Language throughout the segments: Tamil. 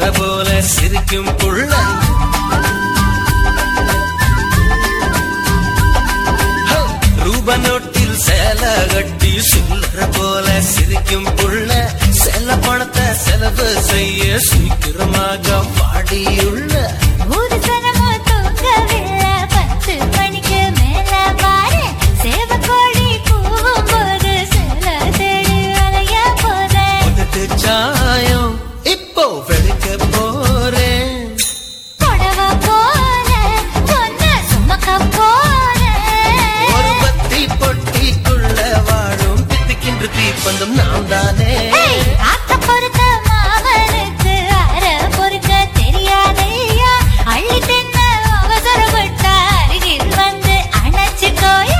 சில்லற போல சிரிக்கும் புள்ள ஹோ! ரூப நோட்டில் சேல கட்டி சில்லற போல சிரிக்கும் புள்ள செல்ல பணத்தை செலவு செய்ய சீக்கிரமாக வாடியுள்ள ஒரு சனமோ தூங்கவில்லை பத்து மணிக்கு மேல பாரு சேவக்கோழி கூவும் போது சில தேடி அலைய போதேன் உதட்டு சாயம் இப்போ வெளுக்க போறேன் புடவ போல பொண்ணு சுமக்க போறேன் ஒரு பத்தி பொட்டிக்குள்ள வாழும் பித்துக்கின்ற தீப்பந்தம் நான் தானே ஏய், ஆத்த பொறுத்த மாமனுக்கு அர பொறுக்க தெரியாதையா அள்ளி தின்ன அவசரப்பட்ட அருகில் வந்து அணைச்சுக்கோயா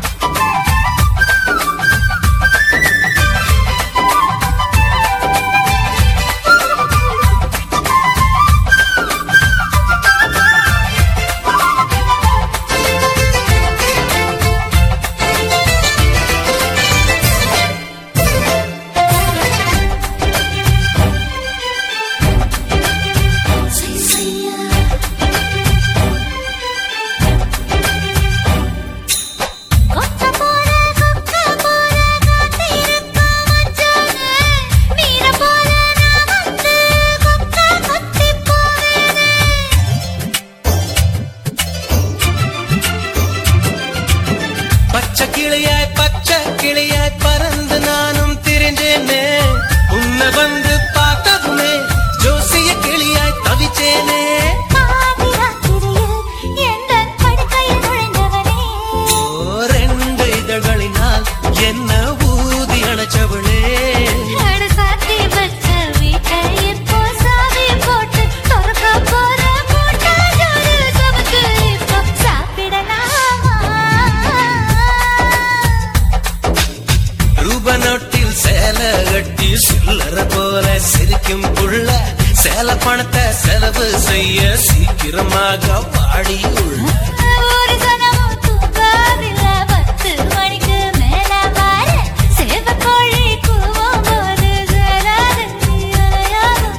கொக்க போற கொக்க போற காத்திருக்கும் மச்சானே மீற போற நான் வந்து கொக்க கொத்தி போவேனே பச்சை கிளியாய் பச்சை கிளியாய் பறந்து நானும் திரிஞ்சேனே உன்னை வந்து பார்த்ததுமே ஜோசிய கிளியாய் தவிச்சேனே பாதி ராத்திரியில் எந்தன் படுக்கையில் நுழைந்தவனே ஓ, ரெண்டு இதழ்களினால் என்ன ஊதி அணைச்சவளே அட சாத்தி வச்ச வீட்டை இப்போ சாவி போட்டு திறக்க போற போட்டா ஜோறு நமக்கு இப்போ சாப்பிடலாமா ரூப நோட்டில் சேல கட்டி சில்லற போல சிரிக்கும் புள்ள சேல பணத்தை செலவு செய்ய சீக்கிரமாக வாடி உள்ள ஒரு சனமும் தூங்காதில்ல பத்து மணிக்கு மேல பாரு சேவக்கோழி கூவும் போது சேராது அலையாதும்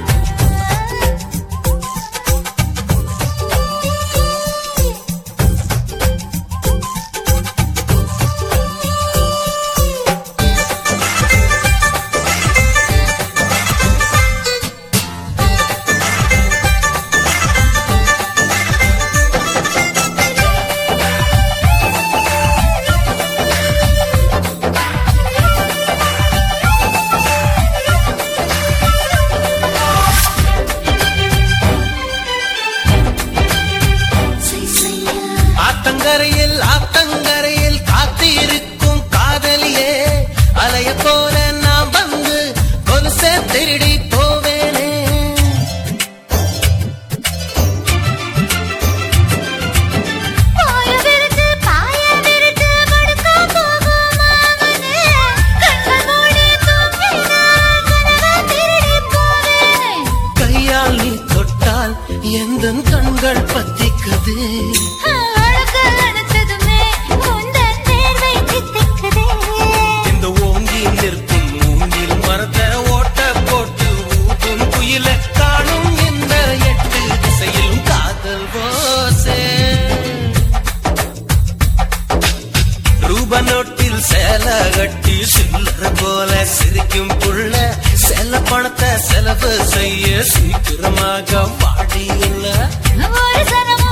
ஆத்தங்கரையில் ஆத்தங்கரையில் காத்திருக்கும் காதலியே அலைய போல நான் வந்து கொலுசை திருடி போவேனே பாய விரிச்சு பாய விரிச்சு படுக்க போகும் மாமனே கண்ண மூடி தூங்கினா கனவை திருடி போவேனே கையால் நீ தொட்டால் எந்த கண்கள் பத்திக்குது அழகு அணைச்சதுமே உந்தன் நேர்வை தித்திக்குதே இந்த ஓங்கி நிற்கும் மூங்கில் மரத்தை ஓட்ட போட்டு ஊதும் குயில காணும் இந்த எட்டு திசையிலும் காதல் ஓசே ரூப நோட்டில் சேல கட்டி சில்லற போல சிரிக்கும் புள்ள செல்ல பணத்தை செலவு செய்ய சீக்கிரமாக வாடி இல்ல ஒரு சனமோ